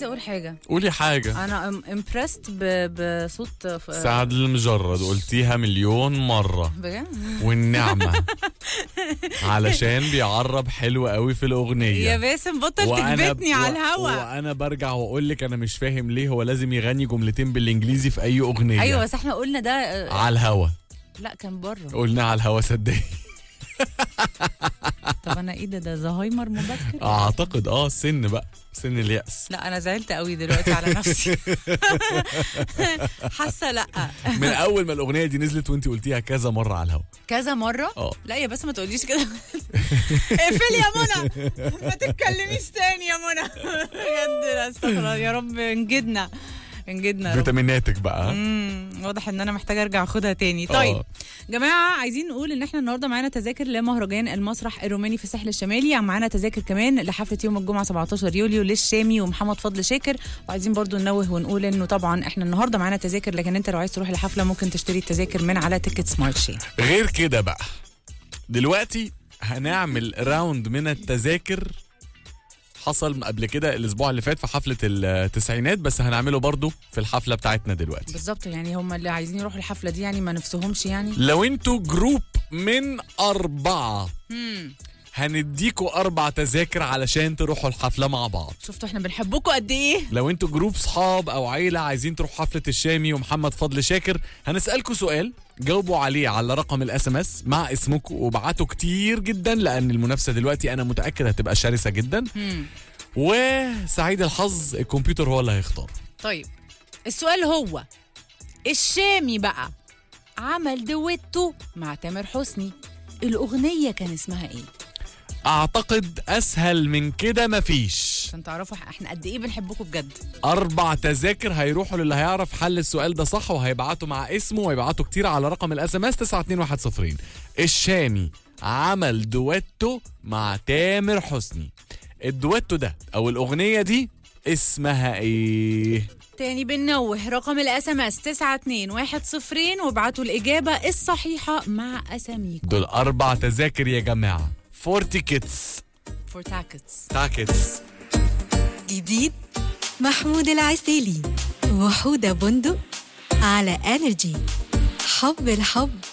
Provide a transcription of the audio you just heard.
عايزه اقول حاجه قولي حاجه انا امبرست بصوت ف- سعد المجرد قلتيها مليون مره بجد والنعمه علشان بيعرب حلو قوي في الاغنيه يا باسم بطل تكبتني على الهوا وانا برجع واقول لك انا مش فاهم ليه هو لازم يغني جملتين بالانجليزي في اي اغنيه ايوه بس احنا قلنا ده آه، على الهوا لا كان بره قلنا على الهوا صدقني طب انا ايه ده ده زهايمر مبكر اعتقد اه سن بقى سن اليأس لا انا زعلت قوي دلوقتي على نفسي حاسه لا من اول ما الاغنيه دي نزلت وانت قلتيها كذا مره على الهوا كذا مره اه لا يا بس ما تقوليش كده اقفلي يا منى ما تتكلميش تاني يا منى بجد لا استغفر الله يا رب انجدنا انجدنا يا رب فيتاميناتك بقى ها؟ امم واضح ان انا محتاجه ارجع اخدها تاني طيب آه. جماعه عايزين نقول ان احنا النهارده معانا تذاكر لمهرجان المسرح الروماني في الساحل الشمالي يعني معانا تذاكر كمان لحفله يوم الجمعه 17 يوليو للشامي ومحمد فضل شاكر وعايزين برضو ننوه ونقول انه طبعا احنا النهارده معانا تذاكر لكن انت لو عايز تروح الحفله ممكن تشتري التذاكر من على تيكت سمارت شي غير كده بقى دلوقتي هنعمل راوند من التذاكر حصل قبل كده الاسبوع اللي فات في حفله التسعينات بس هنعمله برضو في الحفله بتاعتنا دلوقتي بالظبط يعني هم اللي عايزين يروحوا الحفله دي يعني ما نفسهمش يعني لو انتوا جروب من اربعه امم هنديكوا اربع تذاكر علشان تروحوا الحفله مع بعض شفتوا احنا بنحبكم قد ايه لو انتوا جروب صحاب او عيله عايزين تروحوا حفله الشامي ومحمد فضل شاكر هنسالكوا سؤال جاوبوا عليه على رقم الاس ام اس مع اسمكم وابعتوا كتير جدا لان المنافسه دلوقتي انا متاكد هتبقى شرسه جدا امم وسعيد الحظ الكمبيوتر هو اللي هيختار طيب السؤال هو الشامي بقى عمل دويتو مع تامر حسني الأغنية كان اسمها ايه؟ اعتقد اسهل من كده مفيش عشان تعرفوا احنا قد ايه بنحبكم بجد اربع تذاكر هيروحوا للي هيعرف حل السؤال ده صح وهيبعتوا مع اسمه ويبعتوا كتير على رقم الاس ام اس 92110 الشامي عمل دويتو مع تامر حسني الدويتو ده او الاغنيه دي اسمها ايه تاني بنوه رقم الاس ام اس 92110 وابعتوا الإجابة الصحيحة مع أساميكم دول اربع تذاكر يا جماعه فور تيكتس فور تاكتس تاكتس جديد محمود العسيلي وحودة بندق على انرجي حب الحب